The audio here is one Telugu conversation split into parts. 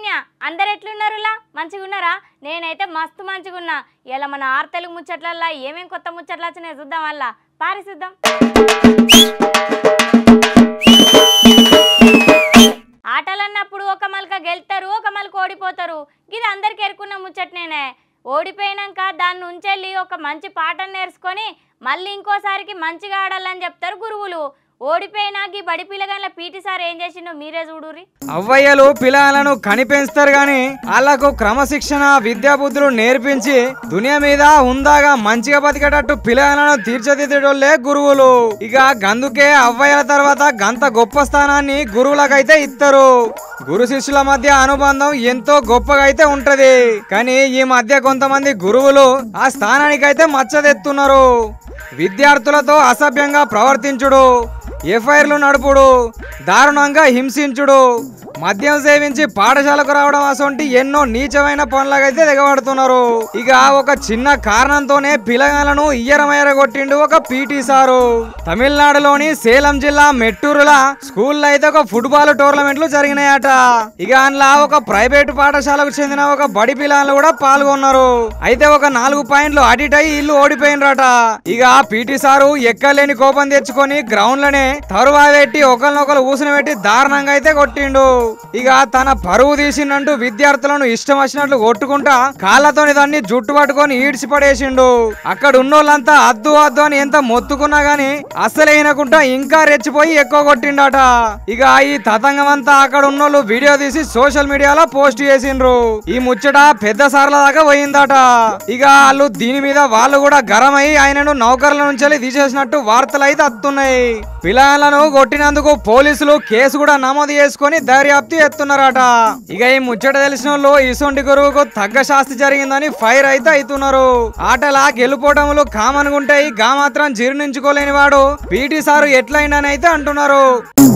పిన్య అందరు ఎట్లున్నారులా మంచిగా ఉన్నారా నేనైతే మస్తు మంచిగా ఉన్నా ఇలా మన ఆరు తెలుగు ముచ్చట్లల్లా ఏమేం కొత్త ముచ్చట్లు వచ్చినాయి చూద్దాం వల్ల పారి చూద్దాం ఆటలన్నప్పుడు ఒక మలక గెలుతారు ఒక మలక ఓడిపోతారు ఇది అందరికి ఎరుకున్న ముచ్చట్నేనే ఓడిపోయినాక దాన్ని ఉంచెళ్ళి ఒక మంచి పాఠం నేర్చుకొని మళ్ళీ ఇంకోసారికి మంచిగా ఆడాలని చెప్తారు గురువులు ఓడిపోయినా ఈ బడి పిల్లగాళ్ళ పీటీ సార్ ఏం చేసిండో మీరే చూడురి అవ్వయ్యలు పిల్లలను కనిపెంచుతారు గాని వాళ్ళకు క్రమశిక్షణ విద్యా బుద్ధులు నేర్పించి దునియా మీద ఉందాగా మంచిగా బతికేటట్టు పిల్లలను తీర్చిదిద్దేటోళ్ళే గురువులు ఇక గందుకే అవ్వయ్యల తర్వాత గంత గొప్ప స్థానాన్ని గురువులకైతే ఇస్తారు గురు శిష్యుల మధ్య అనుబంధం ఎంతో గొప్పగా అయితే ఉంటది కానీ ఈ మధ్య కొంతమంది గురువులు ఆ స్థానానికైతే మచ్చదెత్తున్నారు విద్యార్థులతో అసభ్యంగా ప్రవర్తించుడు ఎఫ్ఐఆర్లు నడుపుడు దారుణంగా హింసించుడు మద్యం సేవించి పాఠశాలకు రావడం అసొంటి ఎన్నో నీచమైన పనులకైతే దిగబడుతున్నారు ఇక ఒక చిన్న కారణంతోనే పిల్లగాలను ఇయ్యరమయ్యర కొట్టిండు ఒక పీటీ సారు తమిళనాడులోని సేలం జిల్లా మెట్టూరుల స్కూల్లో అయితే ఒక ఫుట్బాల్ టోర్నమెంట్లు జరిగినాయట ఇక అందులో ఒక ప్రైవేట్ పాఠశాలకు చెందిన ఒక బడి పిల్లలు కూడా పాల్గొన్నారు అయితే ఒక నాలుగు పాయింట్లు అడిటై ఇల్లు ఓడిపోయినరట ఇక పీటీ సారు ఎక్కలేని కోపం తెచ్చుకొని గ్రౌండ్ లోనే తరువా పెట్టి ఒకరినొకరు ఊసిన పెట్టి దారుణంగా అయితే కొట్టిండు ఇక తన పరువు తీసిండంటూ విద్యార్థులను ఇష్టం వచ్చినట్లు కొట్టుకుంటా కాళ్ళతోని దాన్ని జుట్టు పట్టుకొని ఈడ్చి పడేసిండు అక్కడ ఉన్నోళ్ళంతా అద్దు అద్దు అని ఎంత మొత్తుకున్నా గాని అస్సలే వినకుండా ఇంకా రెచ్చిపోయి ఎక్కువ కొట్టిండట ఇక ఈ తతంగం అంతా అక్కడ ఉన్నోళ్ళు వీడియో తీసి సోషల్ మీడియాలో పోస్ట్ చేసిండ్రు ఈ ముచ్చట పెద్ద సార్ల దాకా పోయిందట ఇక వాళ్ళు దీని మీద వాళ్ళు కూడా గరం అయి ఆయనను నౌకర్ల నుంచి తీసేసినట్టు వార్తలు అయితే వస్తున్నాయి పిల్లలను కొట్టినందుకు పోలీసులు కేసు కూడా నమోదు చేసుకొని దర్యాప్తు ఎత్తున్నారట ఇక ఈ ముచ్చట తెలిసిన వాళ్ళు ఇసొంటి గురువుకు తగ్గ శాస్తి జరిగిందని ఫైర్ అయితే అవుతున్నారు ఆటలా గెలుపోవటములు కామన్ ఉంటాయి గా మాత్రం జీర్ణించుకోలేని వాడు పీటీ సారు ఎట్లయిందని అయితే అంటున్నారు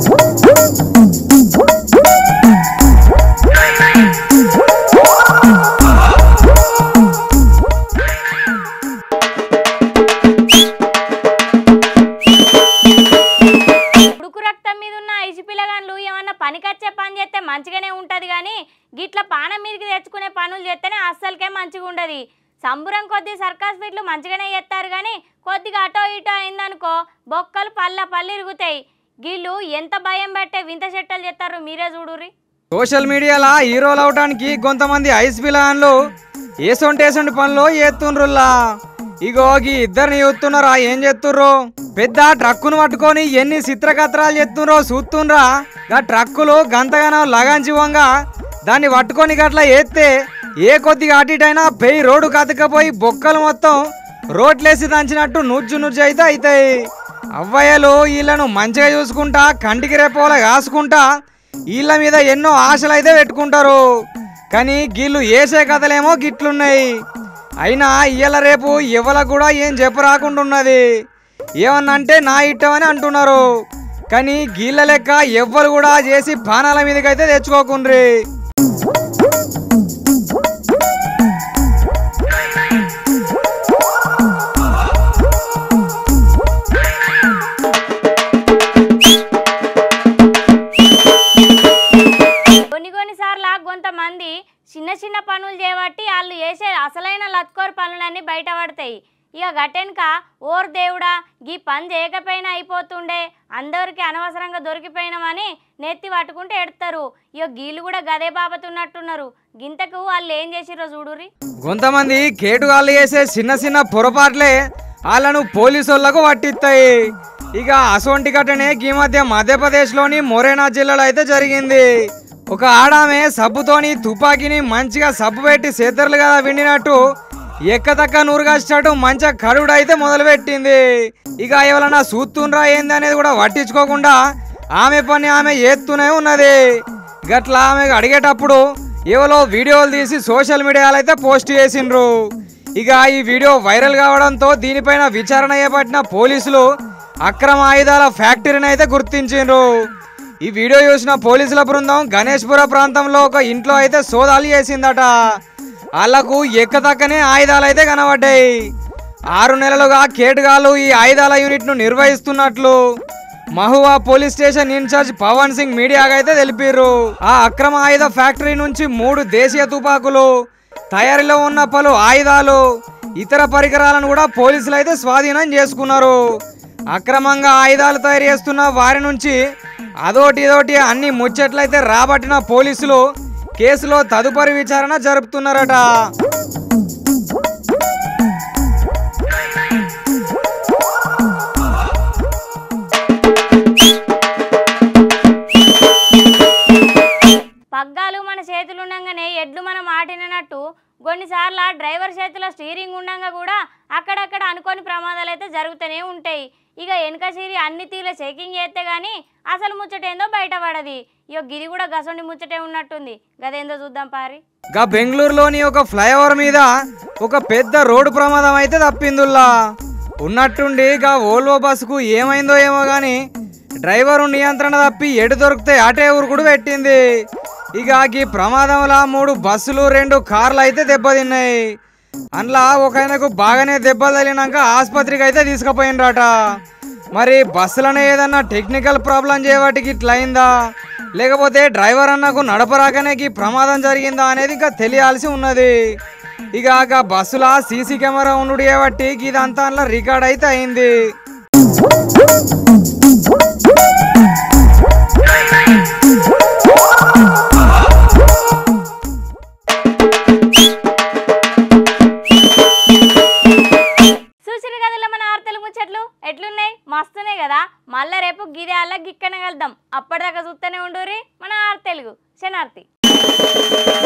ఉడుకు రక్తం మీద ఉన్న ఐసి పిల్లగాన్లు ఏమన్నా పనికొచ్చే పని చేస్తే మంచిగానే ఉంటది కానీ గిట్ల పానం మీదకి తెచ్చుకునే పనులు చేస్తేనే అస్సలకే మంచిగా ఉండదు సంబురం కొద్ది సర్కస్ ఫీట్లు మంచిగానే చేస్తారు కానీ కొద్దిగా అటో ఇటో అయిందనుకో బొక్కలు పల్ల పళ్ళు ఇరుగుతాయి వీళ్ళు ఎంత భయం పెట్టే వింత చెట్టలు చేస్తారు మీరే చూడుర్రి సోషల్ మీడియాలో హీరోలు అవడానికి కొంతమంది ఐస్ పిల్లలు ఏసొంటి ఏసొంటి పనులు చేస్తుండ్రుల్లా ఇగో గీ ఇద్దరిని చూస్తున్నారా ఏం చేస్తుర్రు పెద్ద ట్రక్కును పట్టుకొని ఎన్ని చిత్రకత్రాలు చేస్తుండ్రో చూస్తుండ్రా గా ట్రక్కులు గంతగానో లగాంచి వంగ దాన్ని పట్టుకొని గట్ల ఎత్తే ఏ కొద్దిగా అటు ఇటు అయినా పెయి రోడ్డు కతకపోయి బొక్కలు మొత్తం రోడ్లేసి దంచినట్టు నుజ్జు నుజ్జు అయితే అవుతాయి అవ్వయ్యలు వీళ్ళను మంచిగా చూసుకుంటా కంటికి రేపోల కాసుకుంటా వీళ్ళ మీద ఎన్నో ఆశలు అయితే పెట్టుకుంటారు కానీ గీళ్ళు వేసే కథలేమో గిట్లున్నాయి అయినా ఇయ్యాల రేపు ఎవరికి కూడా ఏం చెప్పరాకుండా ఉన్నది ఏమన్నంటే నా ఇట్టం అని అంటున్నారు కానీ గీళ్ళ లెక్క ఎవ్వరు కూడా చేసి పానాల మీదకైతే తెచ్చుకోకుండ్రి కొన్ని కొన్నిసార్లు కొంతమంది చిన్న చిన్న పనులు చేయబట్టి వాళ్ళు చేసే అసలైన లత్కోర్ పనులన్నీ బయటపడతాయి ఇక గటెనక ఓర్ దేవుడా గీ పని చేయకపోయినా అయిపోతుండే అందరికి అనవసరంగా దొరికిపోయినామని నెత్తి పట్టుకుంటే ఎడతారు ఇక గీళ్ళు కూడా గదే బాబతున్నట్టున్నారు గింతకు వాళ్ళు ఏం చేసిరో చూడుర్రి కొంతమంది కేటుగాళ్ళు చేసే చిన్న చిన్న పొరపాట్లే వాళ్ళను పోలీసు వాళ్ళకు పట్టిస్తాయి ఇక అసొంటి ఘటనే ఈ మధ్య మధ్యప్రదేశ్లోని మొరేనా జిల్లాలో అయితే జరిగింది ఒక ఆడామె సబ్బుతోని తుపాకీని మంచిగా సబ్బు పెట్టి సేద్దర్లు కదా విండినట్టు ఎక్కతక్క నూరుగాసినట్టు మంచిగా కడుడు అయితే మొదలుపెట్టింది ఇక ఎవరన్నా చూస్తుండ్రా ఏంది అనేది కూడా పట్టించుకోకుండా ఆమె పని ఆమె చేస్తూనే ఉన్నది గట్లా ఆమె అడిగేటప్పుడు ఎవరో వీడియోలు తీసి సోషల్ మీడియాలో అయితే పోస్ట్ చేసిండ్రు ఇక ఈ వీడియో వైరల్ కావడంతో దీనిపైన విచారణ చేపట్టిన పోలీసులు అక్రమ ఆయుధాల ఫ్యాక్టరీని అయితే గుర్తించిండ్రు ఈ వీడియో చూసిన పోలీసుల బృందం గణేష్పుర ప్రాంతంలో ఒక ఇంట్లో అయితే సోదాలు చేసిందట వాళ్లకు ఎక్కదక్కనే ఆయుధాలు అయితే కనబడ్డాయి ఆరు నెలలుగా కేటుగాళ్ళు ఈ ఆయుధాల యూనిట్ను నిర్వహిస్తున్నట్లు Mahua police station incharge Pawan Singh మీడియాగా అయితే తెలిపిర్రు ఆ అక్రమ ఆయుధ ఫ్యాక్టరీ నుంచి మూడు దేశీయ తుపాకులు తయారీలో ఉన్న పలు ఆయుధాలు ఇతర పరికరాలను కూడా పోలీసులు అయితే స్వాధీనం చేసుకున్నారు అక్రమంగా ఆయుధాలు తయారు చేస్తున్న వారి నుంచి అదోటి ఇదోటి అన్ని ముచ్చట్లయితే రాబట్టిన పోలీసులు కేసులో తదుపరి విచారణ జరుపుతున్నారట పగ్గాలు మన చేతులు ఉండగానే ఎడ్లు మనం ఆటినట్టు కొన్నిసార్లు ఆ డ్రైవర్ చేతిలో స్టీరింగ్ ఉండగా కూడా అక్కడక్కడ అనుకోని ప్రమాదాలు అయితే జరుగుతూనే ఉంటాయి ఇక వెనక సిరి అన్ని తీరుల చెకింగ్ చేస్తే గానీ అసలు ముచ్చటేందో బయటపడది ఇక గిది కూడా గసండి ముచ్చటే ఉన్నట్టుంది గదేందో చూద్దాం పారి గా బెంగళూరులోని ఒక ఫ్లైఓవర్ మీద ఒక పెద్ద రోడ్డు ప్రమాదం అయితే తప్పిందుల్లా ఉన్నట్టుండి గా ఓల్వో బస్సుకు ఏమైందో ఏమో గాని డ్రైవరు నియంత్రణ తప్పి ఎటు దొరికితే అటే ఊరుకుడు పెట్టింది ఇక ఈ ప్రమాదంలో మూడు బస్సులు రెండు కార్లు అయితే దెబ్బతిన్నాయి అందులో ఒక ఆయనకు బాగానే దెబ్బలు తగిలినాక ఆసుపత్రికి అయితే తీసుకుపోయినరాట మరి బస్సులనే ఏదన్నా టెక్నికల్ ప్రాబ్లం చేయబట్టి ఇట్లా అయిందా లేకపోతే డ్రైవర్ అన్నకు నడపరాకనే ఈ ప్రమాదం జరిగిందా అనేది ఇంకా తెలియాల్సి ఉన్నది ఇక ఆ బస్సుల సీసీ కెమెరా ఉండు కాబట్టి ఇదంతా అందులో రికార్డ్ అయితే అయింది చూసిరు కదలో మన ఆర్తలు ముచ్చట్లు ఎట్లున్నాయి మస్తున్నాయి కదా మళ్ళా రేపు గిదే అల్ల గిక్కన కలుద్దాం అప్పటిదాకా చూస్తూనే ఉండుర్రి మన ఆర్ తెలుగు శనార్థి